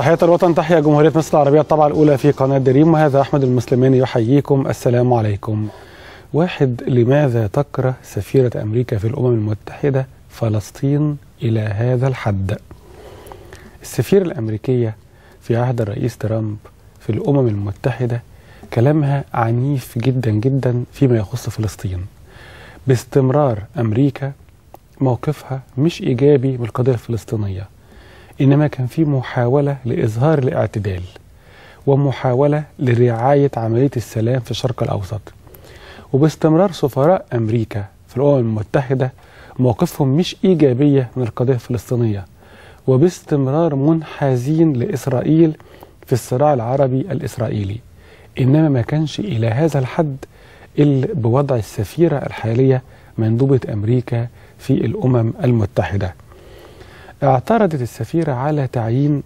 تحية الوطن تحيا جمهورية مصر العربية الطبعة الأولى في قناة دريم وهذا أحمد المسلماني يحييكم السلام عليكم واحد لماذا تكره سفيرة أمريكا في الأمم المتحدة فلسطين إلى هذا الحد السفيرة الأمريكية في عهد الرئيس ترامب في الأمم المتحدة كلامها عنيف جدا جدا فيما يخص فلسطين باستمرار أمريكا موقفها مش إيجابي بالقضية الفلسطينية إنما كان في محاولة لإظهار الاعتدال ومحاولة لرعاية عملية السلام في الشرق الأوسط وباستمرار سفراء أمريكا في الأمم المتحدة موقفهم مش إيجابية من القضية الفلسطينية وباستمرار منحازين لإسرائيل في الصراع العربي الإسرائيلي إنما ما كانش إلى هذا الحد إلا بوضع السفيرة الحالية مندوبة أمريكا في الأمم المتحدة اعترضت السفيرة على تعيين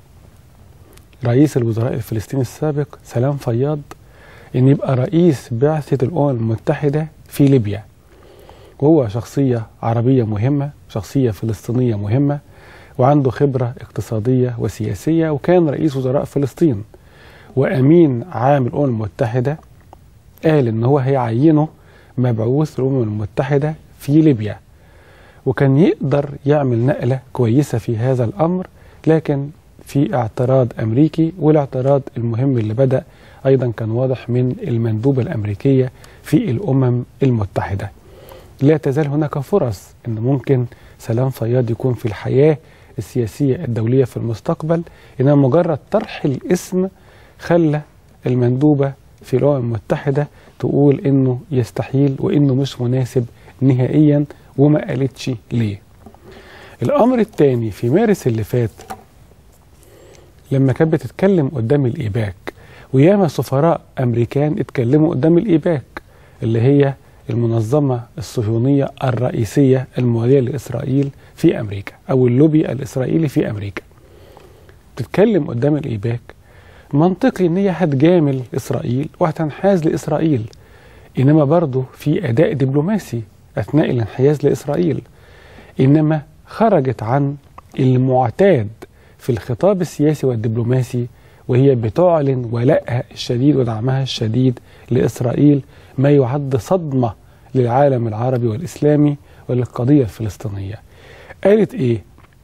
رئيس الوزراء الفلسطيني السابق سلام فياض ان يبقى رئيس بعثة الأمم المتحدة في ليبيا وهو شخصية عربية مهمة شخصية فلسطينية مهمة وعنده خبرة اقتصادية وسياسية وكان رئيس وزراء فلسطين وأمين عام الأمم المتحدة قال إن هو هيعينه مبعوث الأمم المتحدة في ليبيا وكان يقدر يعمل نقلة كويسة في هذا الأمر لكن في اعتراض أمريكي والاعتراض المهم اللي بدأ أيضا كان واضح من المندوبة الأمريكية في الأمم المتحدة لا تزال هناك فرص أن ممكن سلام فياض يكون في الحياة السياسية الدولية في المستقبل إنما مجرد طرح الاسم خلى المندوبة في الأمم المتحدة تقول إنه يستحيل وإنه مش مناسب نهائيا وما قالتش ليه الأمر الثاني في مارس اللي فات لما كانت بتتكلم قدام الإيباك وياما سفراء أمريكان اتكلموا قدام الإيباك اللي هي المنظمة الصهيونية الرئيسية الموالية لإسرائيل في أمريكا أو اللوبي الإسرائيلي في أمريكا تتكلم قدام الإيباك منطقي إن هي هتجامل إسرائيل وهتنحاز لإسرائيل إنما برضه في أداء دبلوماسي أثناء الانحياز لإسرائيل إنما خرجت عن المعتاد في الخطاب السياسي والدبلوماسي وهي بتعلن ولائها الشديد ودعمها الشديد لإسرائيل ما يعد صدمة للعالم العربي والإسلامي وللقضية الفلسطينية قالت إيه؟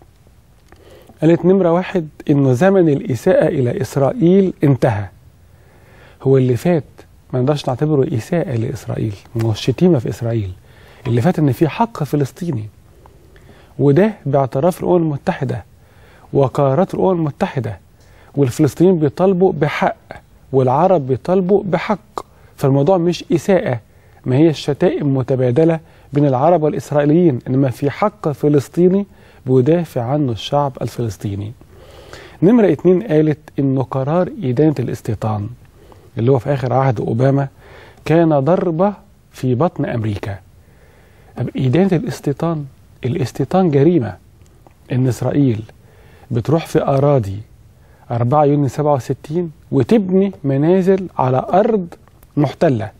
قالت نمرة واحد إنه زمن الإساءة إلى إسرائيل انتهى هو اللي فات ما نقدرش نعتبره إساءة لإسرائيل ما هو الشتيمة في إسرائيل اللي فات إن في حق فلسطيني وده باعتراف الأمم المتحدة وقرارات الأمم المتحدة والفلسطينيين بيطالبوا بحق والعرب بيطالبوا بحق فالموضوع مش إساءة ما هي الشتائم متبادلة بين العرب والإسرائيليين إنما في حق فلسطيني بيدافع عنه الشعب الفلسطيني نمرة اتنين قالت إنه قرار إدانة الاستيطان اللي هو في آخر عهد أوباما كان ضربة في بطن أمريكا إدانة الاستيطان الاستيطان جريمة إن إسرائيل بتروح في أراضي 4 يونيو 67 وتبني منازل على أرض محتلة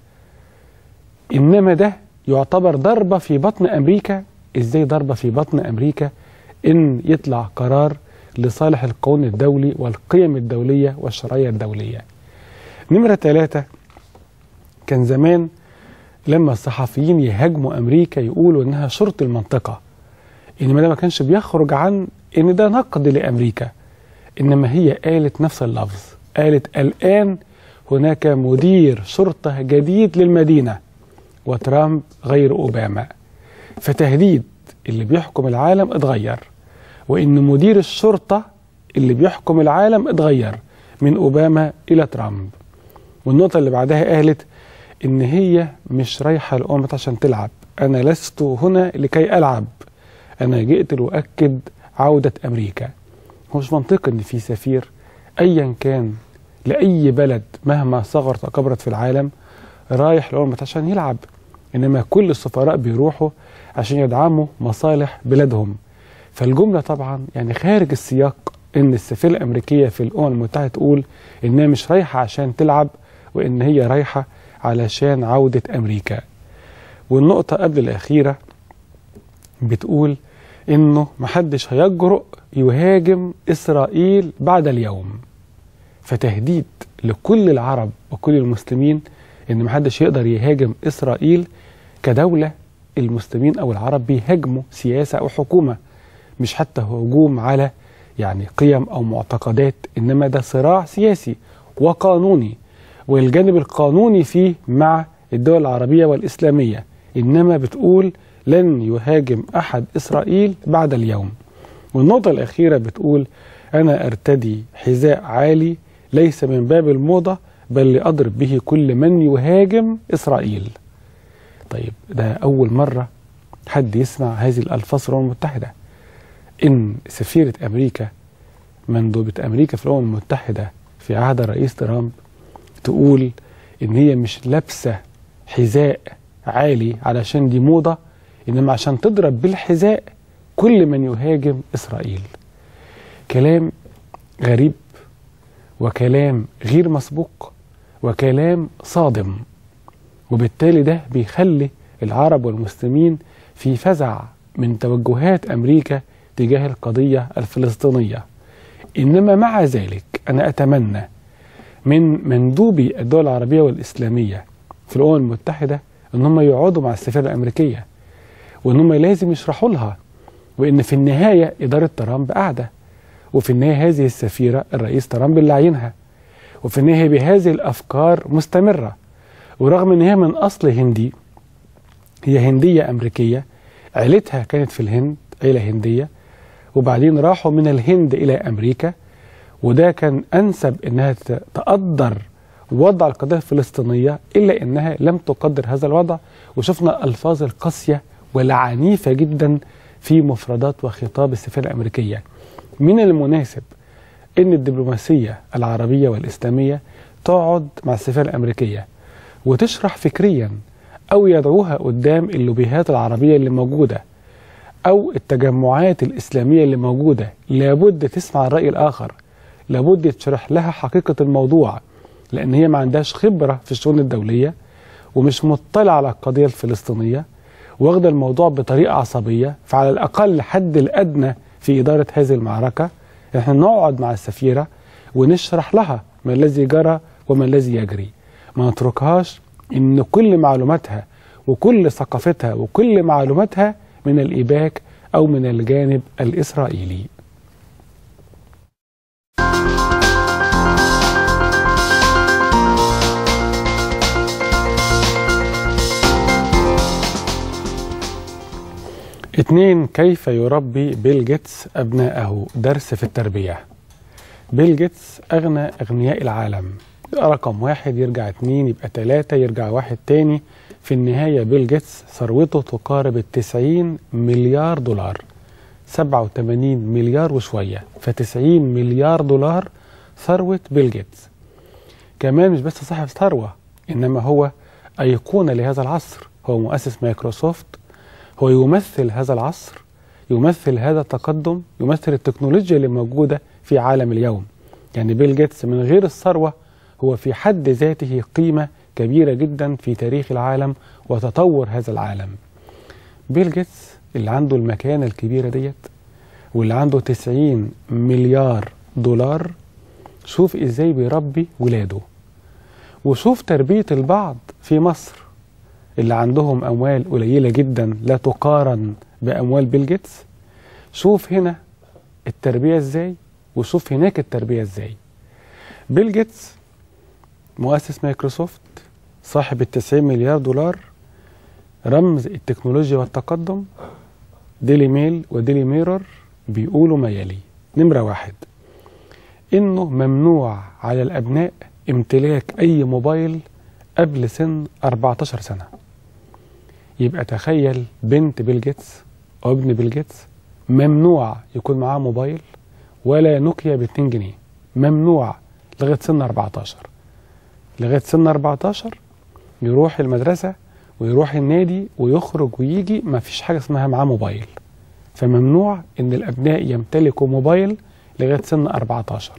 إنما ده يعتبر ضربة في بطن أمريكا إزاي ضربة في بطن أمريكا إن يطلع قرار لصالح القانون الدولي والقيم الدولية والشرعية الدولية نمرة ثلاثة كان زمان لما الصحفيين يهاجموا أمريكا يقولوا إنها شرط المنطقة إنما ده ما كانش بيخرج عن إن ده نقد لأمريكا إنما هي قالت نفس اللفظ قالت الآن هناك مدير شرطة جديد للمدينة وترامب غير أوباما فتهديد اللي بيحكم العالم اتغير وإن مدير الشرطة اللي بيحكم العالم اتغير من أوباما إلى ترامب والنقطة اللي بعدها قالت إن هي مش رايحة الأمم عشان تلعب أنا لست هنا لكي ألعب أنا جئت لأؤكد عودة أمريكا هو مش منطقي إن في سفير أيا كان لأي بلد مهما صغرت وكبرت في العالم رايح الأمم عشان يلعب إنما كل السفراء بيروحوا عشان يدعموا مصالح بلادهم فالجملة طبعا يعني خارج السياق إن السفيرة الأمريكية في الأمم المتحدة تقول إنها مش رايحة عشان تلعب وإن هي رايحة علشان عودة أمريكا والنقطة قبل الأخيرة بتقول انه محدش هيجرؤ يهاجم اسرائيل بعد اليوم فتهديد لكل العرب وكل المسلمين ان محدش يقدر يهاجم اسرائيل كدوله المسلمين او العرب بيهاجموا سياسه او حكومه مش حتى هجوم على يعني قيم او معتقدات انما ده صراع سياسي وقانوني والجانب القانوني فيه مع الدول العربيه والاسلاميه انما بتقول لن يهاجم احد اسرائيل بعد اليوم والنقطه الاخيره بتقول انا ارتدي حذاء عالي ليس من باب الموضه بل لاضرب به كل من يهاجم اسرائيل طيب ده اول مره حد يسمع هذه الالفاظ في الامم المتحده ان سفيره امريكا مندوبه امريكا في الامم المتحده في عهد الرئيس ترامب تقول ان هي مش لابسه حذاء عالي علشان دي موضه انما عشان تضرب بالحذاء كل من يهاجم اسرائيل كلام غريب وكلام غير مسبوق وكلام صادم وبالتالي ده بيخلي العرب والمسلمين في فزع من توجهات امريكا تجاه القضيه الفلسطينيه انما مع ذلك انا اتمنى من مندوبي الدول العربيه والاسلاميه في الامم المتحده ان هم يقعدوا مع السفيره الامريكيه وان هم لازم يشرحوا لها وان في النهايه اداره ترامب قاعده وفي النهايه هذه السفيره الرئيس ترامب اللي عينها وفي النهايه بهذه الافكار مستمره ورغم ان هي من اصل هندي هي هنديه امريكيه عيلتها كانت في الهند عيله هنديه وبعدين راحوا من الهند الى امريكا وده كان انسب انها تقدر وضع القضيه الفلسطينيه الا انها لم تقدر هذا الوضع وشفنا الفاظ القاسيه والعنيفه جدا في مفردات وخطاب السفيره الامريكيه. من المناسب ان الدبلوماسيه العربيه والاسلاميه تقعد مع السفيره الامريكيه وتشرح فكريا او يدعوها قدام اللوبيهات العربيه اللي موجوده او التجمعات الاسلاميه اللي موجوده لابد تسمع الراي الاخر لابد تشرح لها حقيقه الموضوع لان هي ما عندهاش خبره في الشؤون الدوليه ومش مطلع على القضيه الفلسطينيه واخده الموضوع بطريقه عصبيه فعلى الاقل الحد الادنى في اداره هذه المعركه احنا نقعد مع السفيره ونشرح لها ما الذي جرى وما الذي يجري ما نتركهاش ان كل معلوماتها وكل ثقافتها وكل معلوماتها من الإباك أو من الجانب الإسرائيلي اثنين كيف يربي بيل جيتس أبنائه درس في التربية بيل جيتس أغنى أغنياء العالم رقم واحد يرجع اتنين يبقى تلاتة يرجع واحد تاني في النهاية بيل جيتس ثروته تقارب التسعين مليار دولار سبعة وتمانين مليار وشوية فتسعين مليار دولار ثروة بيل جيتس كمان مش بس صاحب ثروة إنما هو أيقونة لهذا العصر هو مؤسس مايكروسوفت هو يمثل هذا العصر يمثل هذا التقدم يمثل التكنولوجيا اللي موجودة في عالم اليوم يعني بيل جيتس من غير الثروة هو في حد ذاته قيمة كبيرة جدا في تاريخ العالم وتطور هذا العالم بيل جيتس اللي عنده المكانة الكبيرة ديت واللي عنده 90 مليار دولار شوف ازاي بيربي ولاده وشوف تربية البعض في مصر اللي عندهم أموال قليلة جدا لا تقارن بأموال بيل جيتس شوف هنا التربية ازاي وشوف هناك التربية ازاي بيل جيتس مؤسس مايكروسوفت صاحب التسعين مليار دولار رمز التكنولوجيا والتقدم ديلي ميل وديلي ميرور بيقولوا ما يلي نمرة واحد إنه ممنوع على الأبناء امتلاك أي موبايل قبل سن 14 سنة يبقى تخيل بنت بيل جيتس أو ابن بيل جيتس ممنوع يكون معاه موبايل ولا نوكيا ب 2 جنيه ممنوع لغاية سن 14 لغاية سن 14 يروح المدرسة ويروح النادي ويخرج ويجي ما فيش حاجة اسمها معاه موبايل فممنوع ان الابناء يمتلكوا موبايل لغاية سن 14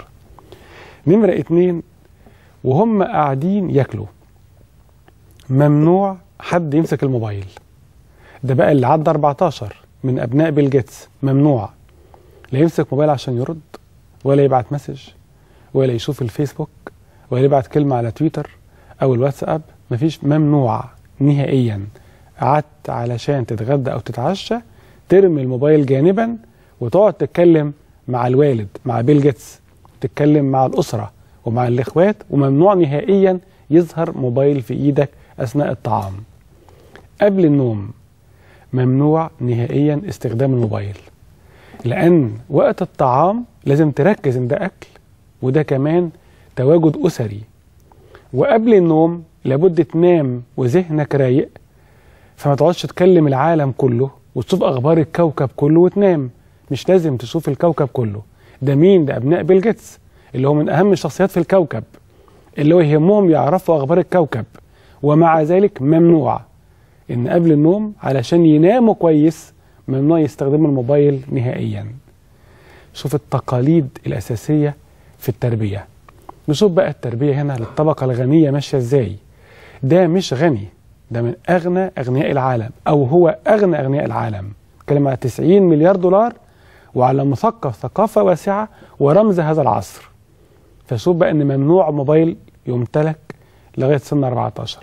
نمرة اتنين وهم قاعدين ياكلوا ممنوع حد يمسك الموبايل ده بقى اللي عدى 14 من ابناء بيل جيتس ممنوع لا يمسك موبايل عشان يرد ولا يبعت مسج ولا يشوف الفيسبوك ولا يبعت كلمه على تويتر او الواتساب مفيش ممنوع نهائيا قعدت علشان تتغدى او تتعشى ترمي الموبايل جانبا وتقعد تتكلم مع الوالد مع بيل جيتس تتكلم مع الاسره ومع الاخوات وممنوع نهائيا يظهر موبايل في ايدك اثناء الطعام قبل النوم ممنوع نهائيا استخدام الموبايل لان وقت الطعام لازم تركز ان ده اكل وده كمان تواجد اسري وقبل النوم لابد تنام وذهنك رايق فما تقعدش تكلم العالم كله وتشوف اخبار الكوكب كله وتنام مش لازم تشوف الكوكب كله ده مين ده ابناء بيل جيتس اللي هو من اهم الشخصيات في الكوكب اللي هو يهمهم يعرفوا اخبار الكوكب ومع ذلك ممنوع ان قبل النوم علشان يناموا كويس ممنوع يستخدموا الموبايل نهائيا شوف التقاليد الاساسيه في التربيه نشوف بقى التربيه هنا للطبقه الغنيه ماشيه ازاي ده مش غني ده من اغنى اغنياء العالم او هو اغنى اغنياء العالم كلمة على 90 مليار دولار وعلى مثقف ثقافه واسعه ورمز هذا العصر فشوف بقى ان ممنوع موبايل يمتلك لغايه سن 14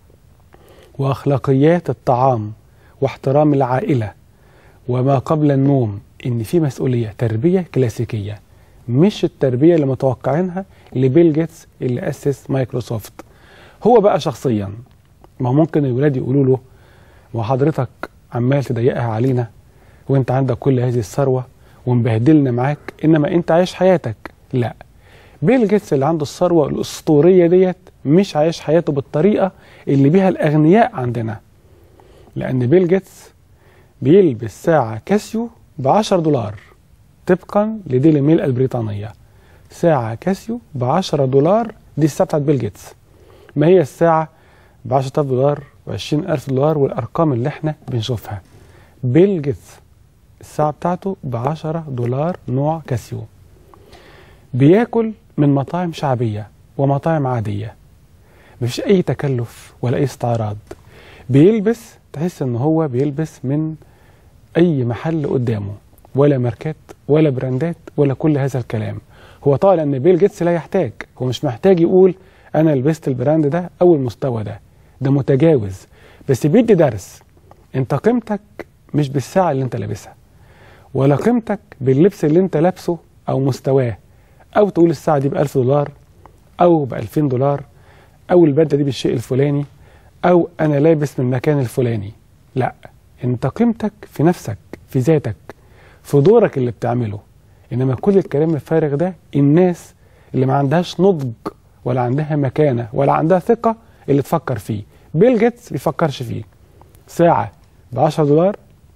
واخلاقيات الطعام واحترام العائله وما قبل النوم ان في مسؤوليه تربيه كلاسيكيه مش التربيه اللي متوقعينها لبيل جيتس اللي اسس مايكروسوفت هو بقى شخصيا ما ممكن الولاد يقولوا له وحضرتك عمال تضيقها علينا وانت عندك كل هذه الثروه ومبهدلنا معاك انما انت عايش حياتك لا بيل جيتس اللي عنده الثروه الاسطوريه ديت مش عايش حياته بالطريقه اللي بيها الاغنياء عندنا لان بيل جيتس بيلبس ساعه كاسيو ب 10 دولار طبقا لديلي ميل البريطانيه ساعه كاسيو ب 10 دولار دي الساعه بتاعت بيل جيتس ما هي الساعه ب 10000 دولار و20000 دولار والارقام اللي احنا بنشوفها بيل جيتس الساعه بتاعته ب 10 دولار نوع كاسيو بياكل من مطاعم شعبيه ومطاعم عاديه مفيش اي تكلف ولا اي استعراض بيلبس تحس ان هو بيلبس من اي محل قدامه ولا ماركات ولا براندات ولا كل هذا الكلام هو طبعا لان بيل جيتس لا يحتاج هو مش محتاج يقول انا لبست البراند ده او المستوى ده ده متجاوز بس بيدي درس انت قيمتك مش بالساعه اللي انت لابسها ولا قيمتك باللبس اللي انت لابسه او مستواه او تقول الساعه دي ب 1000 دولار او ب 2000 دولار او البدله دي بالشيء الفلاني او انا لابس من المكان الفلاني لا انت قيمتك في نفسك في ذاتك في دورك اللي بتعمله انما كل الكلام الفارغ ده الناس اللي ما عندهاش نضج ولا عندها مكانه ولا عندها ثقه اللي تفكر فيه بيل جيتس بيفكرش فيه ساعه ب 10 دولار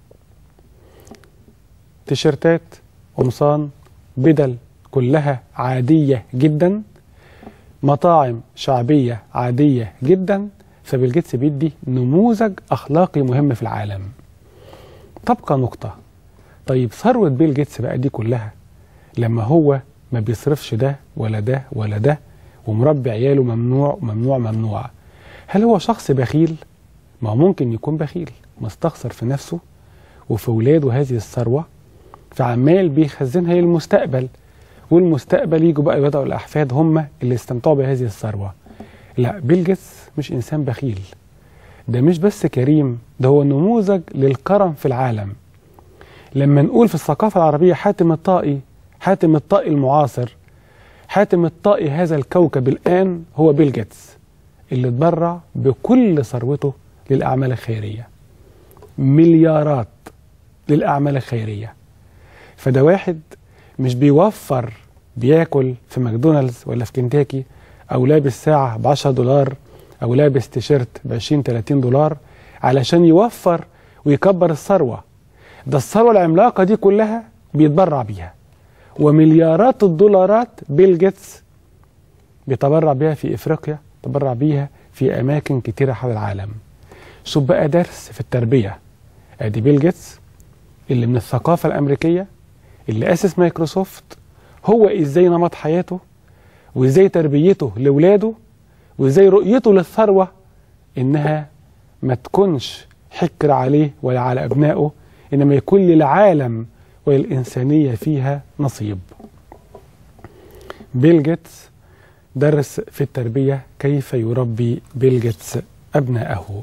تيشيرتات قمصان بدل كلها عاديه جدا مطاعم شعبيه عاديه جدا فبيل جيتس بيدي نموذج اخلاقي مهم في العالم تبقى نقطه طيب ثروه بيل جيتس بقى دي كلها لما هو ما بيصرفش ده ولا ده ولا ده ومربي عياله ممنوع ممنوع ممنوع هل هو شخص بخيل ما هو ممكن يكون بخيل مستخسر في نفسه وفي ولاده هذه الثروه فعمال بيخزنها للمستقبل والمستقبل يجوا بقى الولاد والاحفاد هم اللي استمتعوا بهذه الثروه لا بيل جيتس مش انسان بخيل ده مش بس كريم ده هو نموذج للكرم في العالم لما نقول في الثقافه العربيه حاتم الطائي حاتم الطائي المعاصر حاتم الطائي هذا الكوكب الآن هو بيل جيتس اللي اتبرع بكل ثروته للأعمال الخيرية مليارات للأعمال الخيرية فده واحد مش بيوفر بياكل في ماكدونالدز ولا في كنتاكي أو لابس ساعة ب 10 دولار أو لابس تيشيرت ب 20 30 دولار علشان يوفر ويكبر الثروة ده الثروة العملاقة دي كلها بيتبرع بيها ومليارات الدولارات بيل جيتس بيتبرع بيها في افريقيا تبرع بيها في اماكن كتيره حول العالم شوف بقى درس في التربيه ادي بيل جيتس اللي من الثقافه الامريكيه اللي اسس مايكروسوفت هو ازاي نمط حياته وازاي تربيته لاولاده وازاي رؤيته للثروه انها ما تكونش حكر عليه ولا على ابنائه إنما يكون للعالم وللإنسانية فيها نصيب بيل جيتس درس في التربية كيف يربي بيل جيتس أبنائه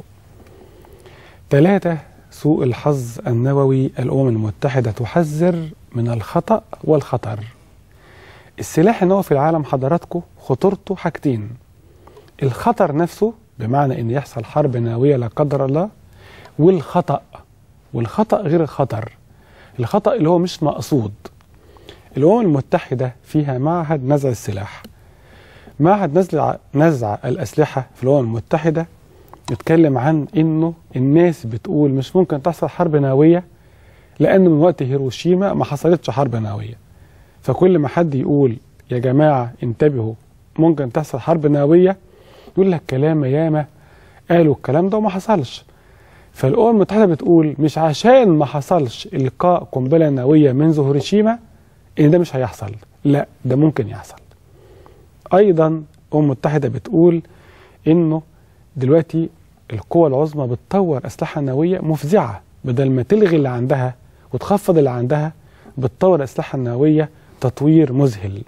ثلاثة سوء الحظ النووي الأمم المتحدة تحذر من الخطأ والخطر السلاح النووي في العالم حضراتكم خطورته حاجتين الخطر نفسه بمعنى ان يحصل حرب نوويه لا قدر الله والخطا والخطا غير الخطر الخطا اللي هو مش مقصود الامم المتحده فيها معهد نزع السلاح معهد نزع نزع الاسلحه في الامم المتحده يتكلم عن انه الناس بتقول مش ممكن تحصل حرب نوويه لان من وقت هيروشيما ما حصلتش حرب نوويه فكل ما حد يقول يا جماعه انتبهوا ممكن تحصل حرب نوويه يقول لك كلام ياما قالوا الكلام ده وما حصلش فالامم المتحده بتقول مش عشان ما حصلش القاء قنبله نوويه منذ هيروشيما ان ده مش هيحصل لا ده ممكن يحصل ايضا الامم المتحده بتقول انه دلوقتي القوى العظمى بتطور اسلحه نوويه مفزعه بدل ما تلغي اللي عندها وتخفض اللي عندها بتطور الاسلحه النوويه تطوير مذهل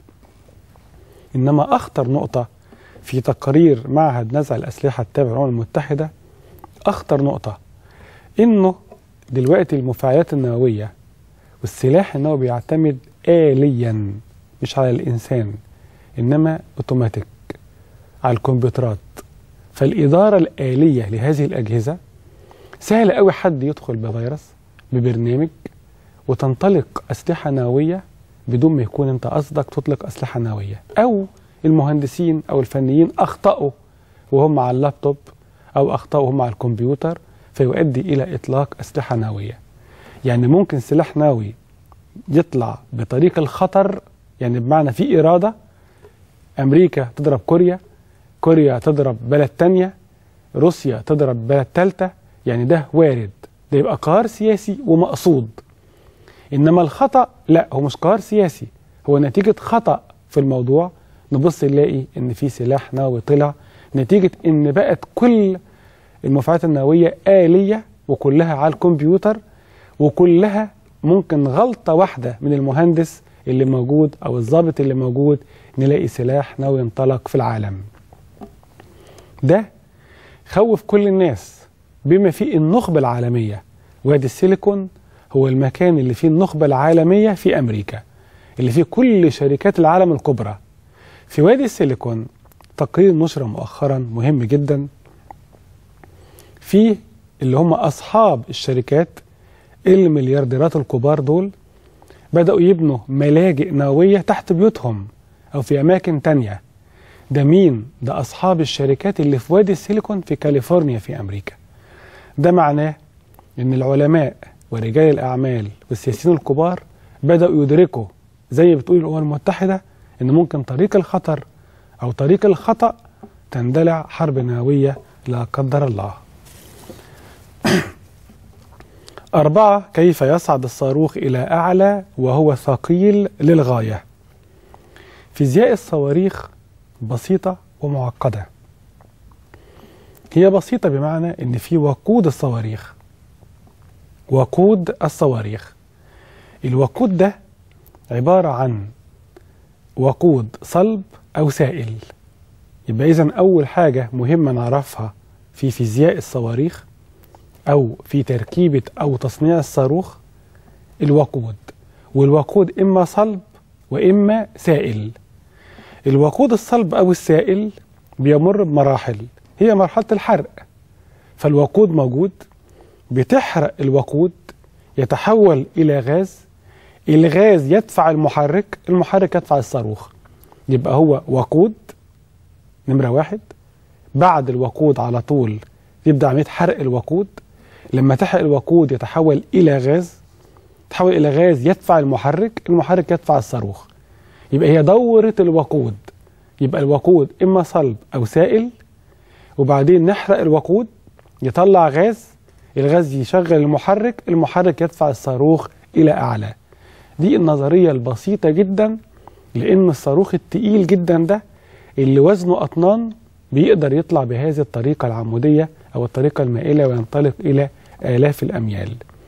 انما اخطر نقطه في تقارير معهد نزع الأسلحة التابع للأمم المتحدة أخطر نقطة إنه دلوقتي المفاعلات النووية والسلاح النووي بيعتمد آليا مش على الإنسان إنما أوتوماتيك على الكمبيوترات فالإدارة الآلية لهذه الأجهزة سهل قوي حد يدخل بفيروس ببرنامج وتنطلق أسلحة نووية بدون ما يكون أنت قصدك تطلق أسلحة نووية أو المهندسين او الفنيين اخطاوا وهم على اللابتوب او اخطاوا وهم على الكمبيوتر فيؤدي الى اطلاق اسلحه نوويه. يعني ممكن سلاح نووي يطلع بطريق الخطر يعني بمعنى في اراده امريكا تضرب كوريا كوريا تضرب بلد تانية روسيا تضرب بلد تالتة يعني ده وارد ده يبقى قرار سياسي ومقصود انما الخطا لا هو مش قرار سياسي هو نتيجه خطا في الموضوع نبص نلاقي ان في سلاح نووي طلع نتيجه ان بقت كل المفاعلات النوويه آلية وكلها على الكمبيوتر وكلها ممكن غلطة واحدة من المهندس اللي موجود أو الضابط اللي موجود نلاقي سلاح نووي انطلق في العالم ده خوف كل الناس بما فيه النخبة العالمية وادي السيليكون هو المكان اللي فيه النخبة العالمية في أمريكا اللي فيه كل شركات العالم الكبرى في وادي السيليكون تقرير نشر مؤخرا مهم جدا في اللي هم أصحاب الشركات المليارديرات الكبار دول بدأوا يبنوا ملاجئ نووية تحت بيوتهم أو في أماكن تانية ده مين؟ ده أصحاب الشركات اللي في وادي السيليكون في كاليفورنيا في أمريكا ده معناه إن العلماء ورجال الأعمال والسياسيين الكبار بدأوا يدركوا زي بتقول الأمم المتحدة إن ممكن طريق الخطر أو طريق الخطأ تندلع حرب نووية لا قدر الله أربعة كيف يصعد الصاروخ إلى أعلى وهو ثقيل للغاية فيزياء الصواريخ بسيطة ومعقدة هي بسيطة بمعنى إن في وقود الصواريخ وقود الصواريخ الوقود ده عبارة عن وقود صلب أو سائل يبقى إذا أول حاجة مهمة نعرفها في فيزياء الصواريخ أو في تركيبة أو تصنيع الصاروخ الوقود والوقود إما صلب وإما سائل الوقود الصلب أو السائل بيمر بمراحل هي مرحلة الحرق فالوقود موجود بتحرق الوقود يتحول إلى غاز الغاز يدفع المحرك المحرك يدفع الصاروخ يبقى هو وقود نمرة واحد بعد الوقود على طول يبدأ عملية حرق الوقود لما تحرق الوقود يتحول إلى غاز يتحول إلى غاز يدفع المحرك المحرك يدفع الصاروخ يبقى هي دورة الوقود يبقى الوقود إما صلب أو سائل وبعدين نحرق الوقود يطلع غاز الغاز يشغل المحرك المحرك يدفع الصاروخ إلى أعلى دي النظرية البسيطة جدا لأن الصاروخ التقيل جدا ده اللي وزنه أطنان بيقدر يطلع بهذه الطريقة العمودية أو الطريقة المائلة وينطلق إلى آلاف الأميال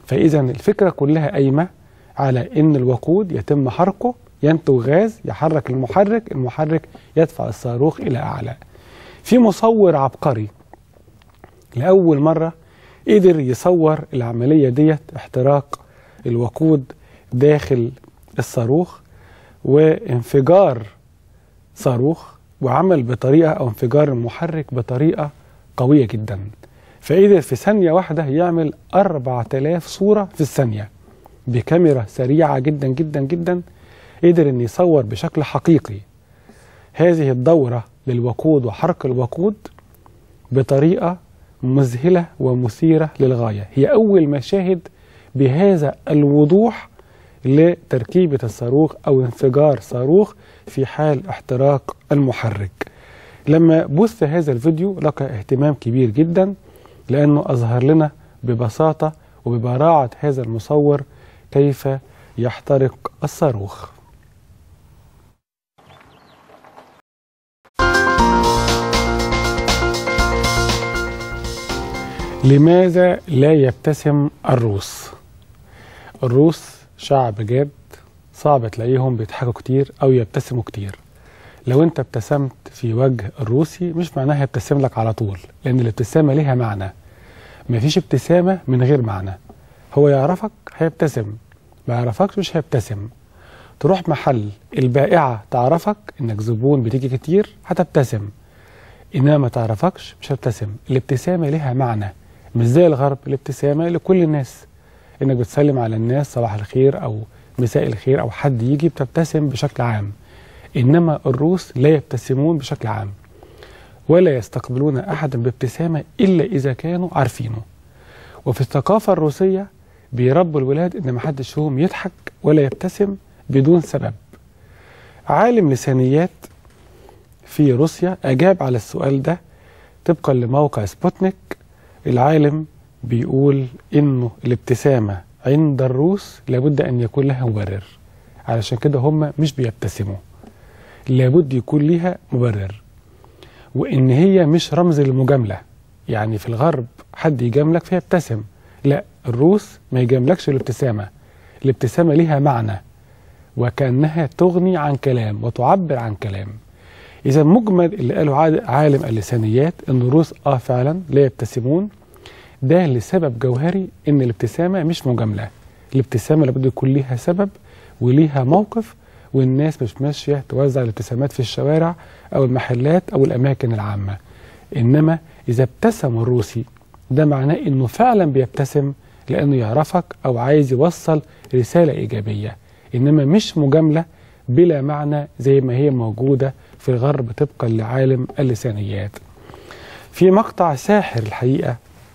فإذا الفكرة كلها قايمة على إن الوقود يتم حرقه ينتج غاز يحرك المحرك المحرك يدفع الصاروخ إلى أعلى في مصور عبقري لأول مرة قدر يصور العملية ديت احتراق الوقود داخل الصاروخ وانفجار صاروخ وعمل بطريقة أو انفجار المحرك بطريقة قوية جدا فقدر في ثانية واحدة يعمل 4000 صورة في الثانية بكاميرا سريعة جدا جدا جدا قدر أن يصور بشكل حقيقي هذه الدورة للوقود وحرق الوقود بطريقة مذهلة ومثيرة للغاية هي أول مشاهد بهذا الوضوح لتركيبة الصاروخ أو انفجار صاروخ في حال احتراق المحرك لما بث هذا الفيديو لقى اهتمام كبير جدا لأنه أظهر لنا ببساطة وببراعة هذا المصور كيف يحترق الصاروخ لماذا لا يبتسم الروس الروس شعب جاد صعب تلاقيهم بيضحكوا كتير او يبتسموا كتير لو انت ابتسمت في وجه الروسي مش معناها يبتسم لك على طول لان الابتسامه ليها معنى مفيش ابتسامه من غير معنى هو يعرفك هيبتسم ما يعرفكش مش هيبتسم تروح محل البائعه تعرفك انك زبون بتيجي كتير هتبتسم انما ما تعرفكش مش هتبتسم الابتسامه ليها معنى مش زي الغرب الابتسامه لكل الناس انك بتسلم على الناس صباح الخير او مساء الخير او حد يجي بتبتسم بشكل عام انما الروس لا يبتسمون بشكل عام ولا يستقبلون احدا بابتسامه الا اذا كانوا عارفينه وفي الثقافه الروسيه بيربوا الولاد ان ما حدش فيهم يضحك ولا يبتسم بدون سبب عالم لسانيات في روسيا اجاب على السؤال ده طبقا لموقع سبوتنيك العالم بيقول انه الابتسامه عند الروس لابد ان يكون لها مبرر علشان كده هم مش بيبتسموا لابد يكون ليها مبرر وان هي مش رمز للمجامله يعني في الغرب حد يجاملك فيبتسم لا الروس ما يجاملكش الابتسامه الابتسامه ليها معنى وكانها تغني عن كلام وتعبر عن كلام اذا مجمل اللي قاله عالم اللسانيات ان الروس اه فعلا لا يبتسمون ده لسبب جوهري ان الابتسامه مش مجامله الابتسامه لابد يكون ليها سبب وليها موقف والناس مش ماشيه توزع الابتسامات في الشوارع او المحلات او الاماكن العامه انما اذا ابتسم الروسي ده معناه انه فعلا بيبتسم لانه يعرفك او عايز يوصل رساله ايجابيه انما مش مجامله بلا معنى زي ما هي موجوده في الغرب طبقا لعالم اللسانيات في مقطع ساحر الحقيقه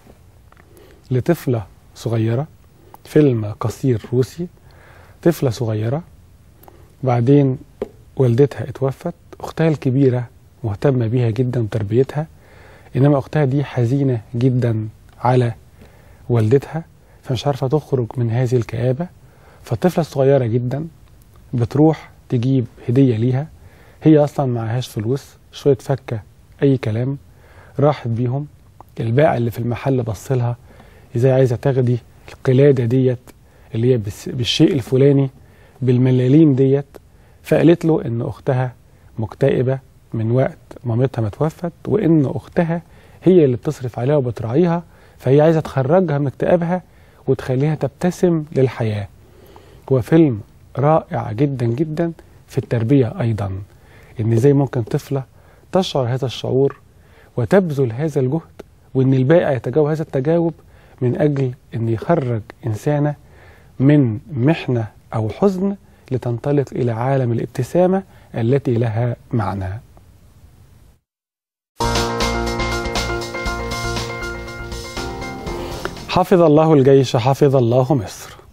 لطفلة صغيرة فيلم قصير روسي طفلة صغيرة بعدين والدتها اتوفت أختها الكبيرة مهتمة بيها جدا وتربيتها إنما أختها دي حزينة جدا على والدتها فمش عارفة تخرج من هذه الكآبة فالطفلة الصغيرة جدا بتروح تجيب هدية ليها هي أصلا معهاش فلوس شوية فكة أي كلام راحت بيهم البائع اللي في المحل بصلها ازاي عايزه تاخدي القلاده ديت اللي هي بالشيء الفلاني بالملاليم ديت فقالت له ان اختها مكتئبه من وقت مامتها ما توفت وان اختها هي اللي بتصرف عليها وبتراعيها فهي عايزه تخرجها من اكتئابها وتخليها تبتسم للحياه هو فيلم رائع جدا جدا في التربيه ايضا ان ازاي ممكن طفله تشعر هذا الشعور وتبذل هذا الجهد وان البائع يتجاوب هذا التجاوب من أجل أن يخرج إنسانة من محنة أو حزن لتنطلق إلى عالم الابتسامة التي لها معنى حفظ الله الجيش حفظ الله مصر